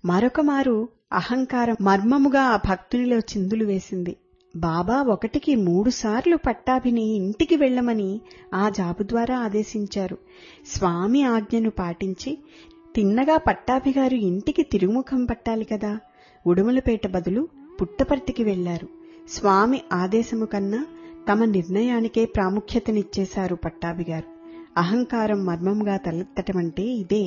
మరొక మారు అహంకారం మర్మముగా ఆ భక్తునిలో చిందులు వేసింది బాబా ఒకటికి మూడుసార్లు పట్టాభిని ఇంటికి వెళ్లమని ఆ జాబు ద్వారా ఆదేశించారు స్వామి ఆజ్ఞను పాటించి తిన్నగా పట్టాభిగారు ఇంటికి తిరుగుముఖం పట్టాలి కదా ఉడుమలపేట బదులు పుట్టపర్తికి వెళ్లారు స్వామి ఆదేశము కన్నా తమ నిర్ణయానికే ప్రాముఖ్యతనిచ్చేశారు పట్టాభిగారు అహంకారం మర్మంగా తలెత్తటమంటే ఇదే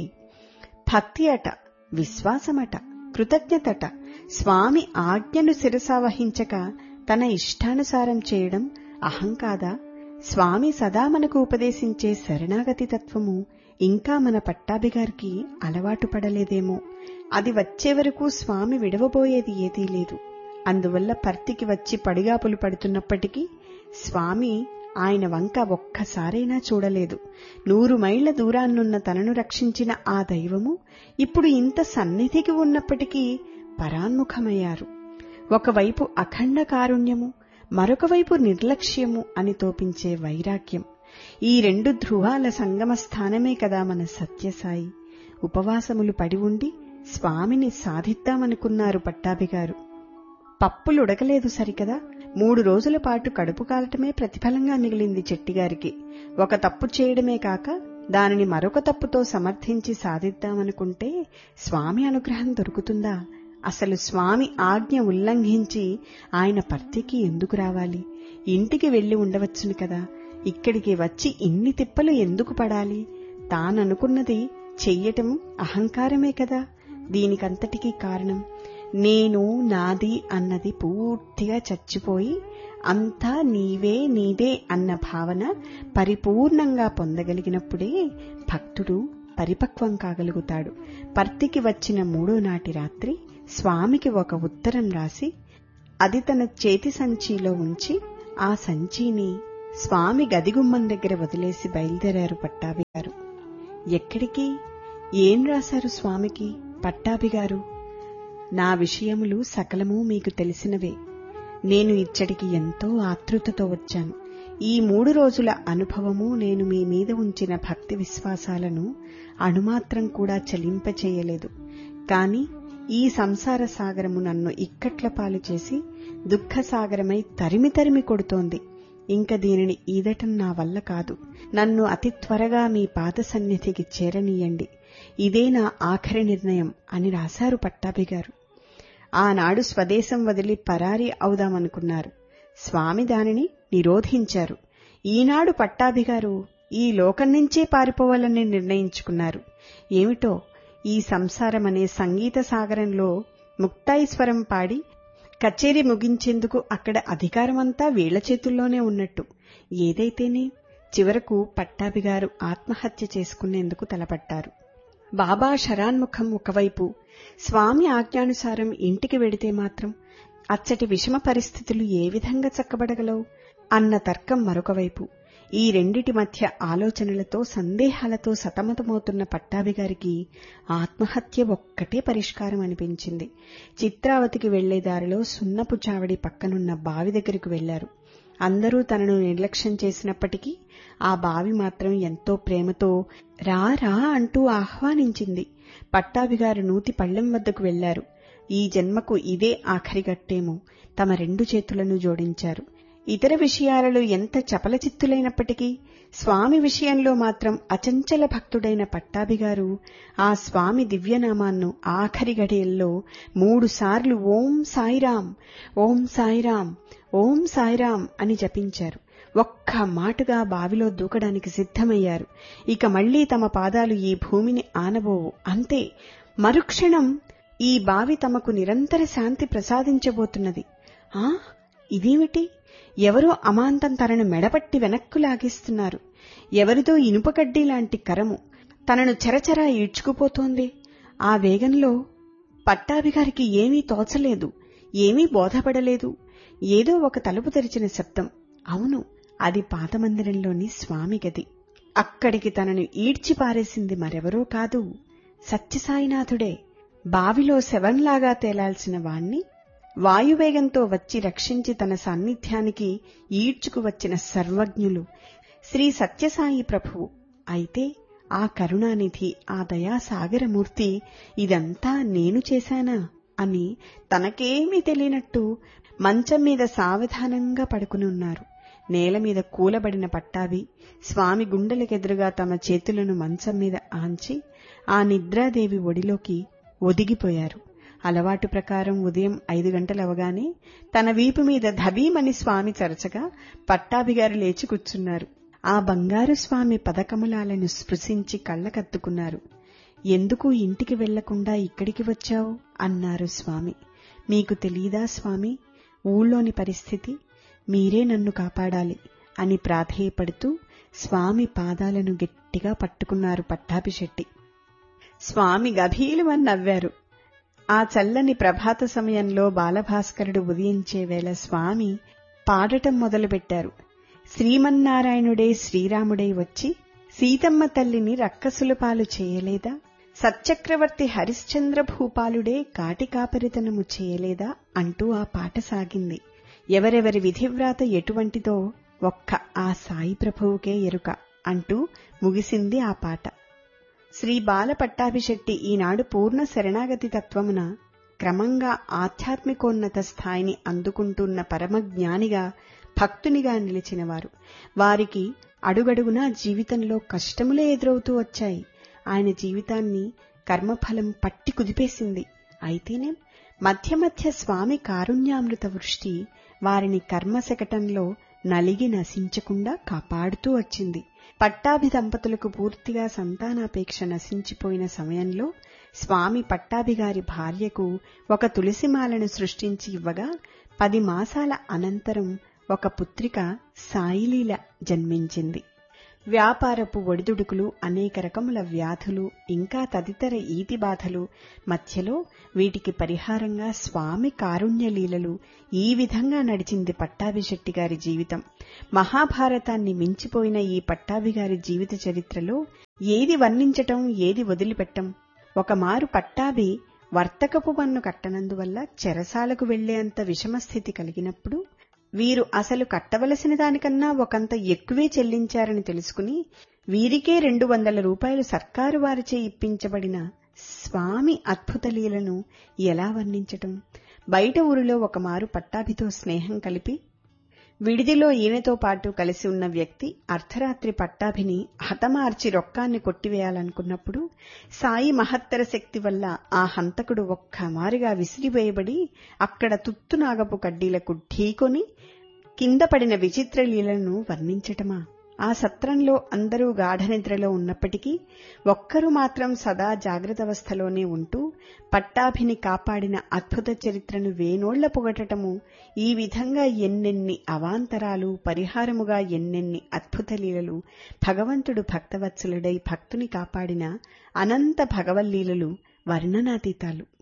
భక్తి అట విశ్వాసమట కృతజ్ఞతట స్వామి ఆజ్ఞను శిరసావహించక తన ఇష్టానుసారం చేయడం అహం కాదా స్వామి సదా మనకు ఉపదేశించే శరణాగతి తత్వము ఇంకా మన పట్టాభిగారికి అలవాటు పడలేదేమో అది వచ్చే వరకు స్వామి విడవబోయేది ఏదీ లేదు అందువల్ల పర్తికి వచ్చి పడిగాపులు పడుతున్నప్పటికీ స్వామి ఆయన వంక ఒక్కసారైనా చూడలేదు నూరు మైళ్ల దూరాన్నున్న తనను రక్షించిన ఆ దైవము ఇప్పుడు ఇంత సన్నిధికి ఉన్నప్పటికీ పరాన్ముఖమయ్యారు ఒకవైపు అఖండ కారుణ్యము మరొక వైపు నిర్లక్ష్యము అని తోపించే వైరాగ్యం ఈ రెండు ధ్రువాల సంగమ స్థానమే కదా మన సత్యసాయి ఉపవాసములు పడి ఉండి స్వామిని సాధిద్దామనుకున్నారు పట్టాభిగారు పప్పులు ఉడకలేదు సరికదా మూడు రోజుల పాటు కడుపు కాలటమే ప్రతిఫలంగా మిగిలింది చెట్టిగారికి ఒక తప్పు చేయడమే కాక దానిని మరొక తప్పుతో సమర్థించి సాధిద్దామనుకుంటే స్వామి అనుగ్రహం దొరుకుతుందా అసలు స్వామి ఆజ్ఞ ఉల్లంఘించి ఆయన పర్తికి ఎందుకు రావాలి ఇంటికి వెళ్లి ఉండవచ్చును కదా ఇక్కడికి వచ్చి ఇన్ని తిప్పలు ఎందుకు పడాలి తాననుకున్నది చెయ్యటం అహంకారమే కదా దీనికంతటికీ కారణం నేను నాది అన్నది పూర్తిగా చచ్చిపోయి అంతా నీవే నీదే అన్న భావన పరిపూర్ణంగా పొందగలిగినప్పుడే భక్తుడు పరిపక్వం కాగలుగుతాడు పర్తికి వచ్చిన మూడో నాటి రాత్రి స్వామికి ఒక ఉత్తరం రాసి అది తన చేతి సంచిలో ఉంచి ఆ సంచిని స్వామి గదిగుమ్మం దగ్గర వదిలేసి బయలుదేరారు పట్టాభిగారు ఎక్కడికి ఏం రాశారు స్వామికి పట్టాభిగారు నా విషయములు సకలము మీకు తెలిసినవే నేను ఇచ్చడికి ఎంతో ఆతృతతో వచ్చాను ఈ మూడు రోజుల అనుభవము నేను మీ మీద ఉంచిన భక్తి విశ్వాసాలను అణుమాత్రం కూడా చలింపచేయలేదు కాని ఈ సంసార సాగరము నన్ను ఇక్కట్ల పాలు చేసి దుఃఖసాగరమై తరిమి తరిమి కొడుతోంది ఇంక దీనిని ఈదటం నా వల్ల కాదు నన్ను అతి త్వరగా మీ పాద సన్నిధికి చేరనీయండి ఇదే నా ఆఖరి నిర్ణయం అని రాశారు పట్టాభిగారు ఆనాడు స్వదేశం వదిలి పరారీ అవుదామనుకున్నారు స్వామి దానిని నిరోధించారు ఈనాడు పట్టాభిగారు ఈ లోకం నుంచే పారిపోవాలని నిర్ణయించుకున్నారు ఏమిటో ఈ సంసారమనే సంగీత సాగరంలో ముక్తాయిస్వరం పాడి కచేరీ ముగించేందుకు అక్కడ అధికారమంతా వీళ్ల చేతుల్లోనే ఉన్నట్టు ఏదైతేనే చివరకు పట్టాభిగారు ఆత్మహత్య చేసుకునేందుకు తలపట్టారు బాబా శరాన్ముఖం ఒకవైపు స్వామి ఆజ్ఞానుసారం ఇంటికి వెడితే మాత్రం అచ్చటి విషమ పరిస్థితులు ఏ విధంగా చక్కబడగలవు అన్న తర్కం మరొకవైపు ఈ రెండిటి మధ్య ఆలోచనలతో సందేహాలతో సతమతమవుతున్న పట్టాభిగారికి ఆత్మహత్య ఒక్కటే పరిష్కారం అనిపించింది చిత్రావతికి వెళ్లే దారిలో సున్నపు చావడి పక్కనున్న బావి దగ్గరకు వెళ్లారు అందరూ తనను నిర్లక్ష్యం చేసినప్పటికీ ఆ బావి మాత్రం ఎంతో ప్రేమతో రా రా అంటూ ఆహ్వానించింది పట్టాభిగారు నూతి పళ్ళెం వద్దకు వెళ్లారు ఈ జన్మకు ఇదే ఆఖరి గట్టేమో తమ రెండు చేతులను జోడించారు ఇతర విషయాలలో ఎంత చపలచిత్తులైనప్పటికీ స్వామి విషయంలో మాత్రం అచంచల భక్తుడైన పట్టాభిగారు ఆ స్వామి దివ్యనామాన్ను ఆఖరి గడియల్లో మూడుసార్లు ఓం సాయిరాం ఓం సాయిరాం ఓం సాయిరాం అని జపించారు ఒక్క మాటుగా బావిలో దూకడానికి సిద్ధమయ్యారు ఇక మళ్లీ తమ పాదాలు ఈ భూమిని ఆనబోవు అంతే మరుక్షణం ఈ బావి తమకు నిరంతర శాంతి ప్రసాదించబోతున్నది ఆ ఇదేమిటి ఎవరో అమాంతం తనను మెడపట్టి వెనక్కు లాగేస్తున్నారు ఎవరిదో ఇనుపకడ్డీ లాంటి కరము తనను చెరచెరా ఈడ్చుకుపోతోంది ఆ వేగంలో పట్టాభిగారికి ఏమీ తోచలేదు ఏమీ బోధపడలేదు ఏదో ఒక తలుపు తెరిచిన శబ్దం అవును అది పాతమందిరంలోని స్వామి గది అక్కడికి తనను ఈడ్చి పారేసింది మరెవరో కాదు సత్యసాయినాథుడే బావిలో శవంలాగా తేలాల్సిన వాణ్ణి వాయువేగంతో వచ్చి రక్షించి తన సాన్నిధ్యానికి ఈడ్చుకు వచ్చిన సర్వజ్ఞులు శ్రీ సత్యసాయి ప్రభువు అయితే ఆ కరుణానిధి ఆ దయాసాగరమూర్తి ఇదంతా నేను చేశానా అని తనకేమీ తెలియనట్టు మంచం మీద సావధానంగా పడుకుని ఉన్నారు నేల మీద కూలబడిన పట్టాభి స్వామి గుండెలకెదురుగా తమ చేతులను మంచం మీద ఆంచి ఆ నిద్రాదేవి ఒడిలోకి ఒదిగిపోయారు అలవాటు ప్రకారం ఉదయం ఐదు గంటలవగానే తన వీపు మీద ధబీమని స్వామి చరచగా పట్టాభిగారు లేచి కూర్చున్నారు ఆ బంగారు స్వామి పదకమలాలను స్పృశించి కళ్ళకత్తుకున్నారు ఎందుకు ఇంటికి వెళ్లకుండా ఇక్కడికి వచ్చావు అన్నారు స్వామి మీకు తెలీదా స్వామి ఊళ్ళోని పరిస్థితి మీరే నన్ను కాపాడాలి అని ప్రాధేయపడుతూ స్వామి పాదాలను గట్టిగా పట్టుకున్నారు పట్టాభిశెట్టి స్వామి గభీలుమని నవ్వారు ఆ చల్లని ప్రభాత సమయంలో బాలభాస్కరుడు ఉదయించే వేళ స్వామి పాడటం మొదలుపెట్టారు శ్రీమన్నారాయణుడే శ్రీరాముడై వచ్చి సీతమ్మ తల్లిని రక్కసుల పాలు చేయలేదా సత్చక్రవర్తి హరిశ్చంద్ర భూపాలుడే కాటికాపరితనము చేయలేదా అంటూ ఆ పాట సాగింది ఎవరెవరి విధివ్రాత ఎటువంటిదో ఒక్క ఆ సాయి ప్రభువుకే ఎరుక అంటూ ముగిసింది ఆ పాట శ్రీ బాల పట్టాభిశెట్టి ఈనాడు పూర్ణ శరణాగతి తత్వమున క్రమంగా ఆధ్యాత్మికోన్నత స్థాయిని అందుకుంటున్న పరమజ్ఞానిగా భక్తునిగా నిలిచినవారు వారికి అడుగడుగునా జీవితంలో కష్టములే ఎదురవుతూ వచ్చాయి ఆయన జీవితాన్ని కర్మఫలం పట్టి కుదిపేసింది అయితేనే మధ్య మధ్య స్వామి కారుణ్యామృత వృష్టి వారిని కర్మశకటంలో నలిగి నశించకుండా కాపాడుతూ వచ్చింది పట్టాభి దంపతులకు పూర్తిగా సంతానాపేక్ష నశించిపోయిన సమయంలో స్వామి పట్టాభిగారి భార్యకు ఒక తులసిమాలను సృష్టించి ఇవ్వగా పది మాసాల అనంతరం ఒక పుత్రిక సాయిలీల జన్మించింది వ్యాపారపు ఒడిదుడుకులు అనేక రకముల వ్యాధులు ఇంకా తదితర ఈతి బాధలు మధ్యలో వీటికి పరిహారంగా స్వామి కారుణ్యలీలలు ఈ విధంగా నడిచింది పట్టాభిశెట్టి గారి జీవితం మహాభారతాన్ని మించిపోయిన ఈ పట్టాభిగారి జీవిత చరిత్రలో ఏది వర్ణించటం ఏది వదిలిపెట్టం ఒకమారు పట్టాభి వర్తకపు పన్ను కట్టనందువల్ల చెరసాలకు వెళ్లేంత విషమస్థితి కలిగినప్పుడు వీరు అసలు కట్టవలసిన దానికన్నా ఒకంత ఎక్కువే చెల్లించారని తెలుసుకుని వీరికే రెండు వందల రూపాయలు సర్కారు వారిచే ఇప్పించబడిన స్వామి అద్భుత లీలను ఎలా వర్ణించటం బయట ఊరిలో ఒకమారు పట్టాభితో స్నేహం కలిపి విడిదిలో ఈయనతో పాటు కలిసి ఉన్న వ్యక్తి అర్ధరాత్రి పట్టాభిని హతమార్చి రొక్కాన్ని కొట్టివేయాలనుకున్నప్పుడు సాయి మహత్తర శక్తి వల్ల ఆ హంతకుడు ఒక్కమారిగా విసిరివేయబడి అక్కడ తుత్తునాగపు కడ్డీలకు ఢీకొని కింద పడిన విచిత్ర లీలను వర్ణించటమా ఆ సత్రంలో అందరూ గాఢనిద్రలో ఉన్నప్పటికీ ఒక్కరు మాత్రం సదా జాగ్రత్తవస్థలోనే ఉంటూ పట్టాభిని కాపాడిన అద్భుత చరిత్రను వేనోళ్ల పొగటము ఈ విధంగా ఎన్నెన్ని అవాంతరాలు పరిహారముగా ఎన్నెన్ని అద్భుత లీలలు భగవంతుడు భక్తవత్సలుడై భక్తుని కాపాడిన అనంత భగవల్లీలలు వర్ణనాతీతాలు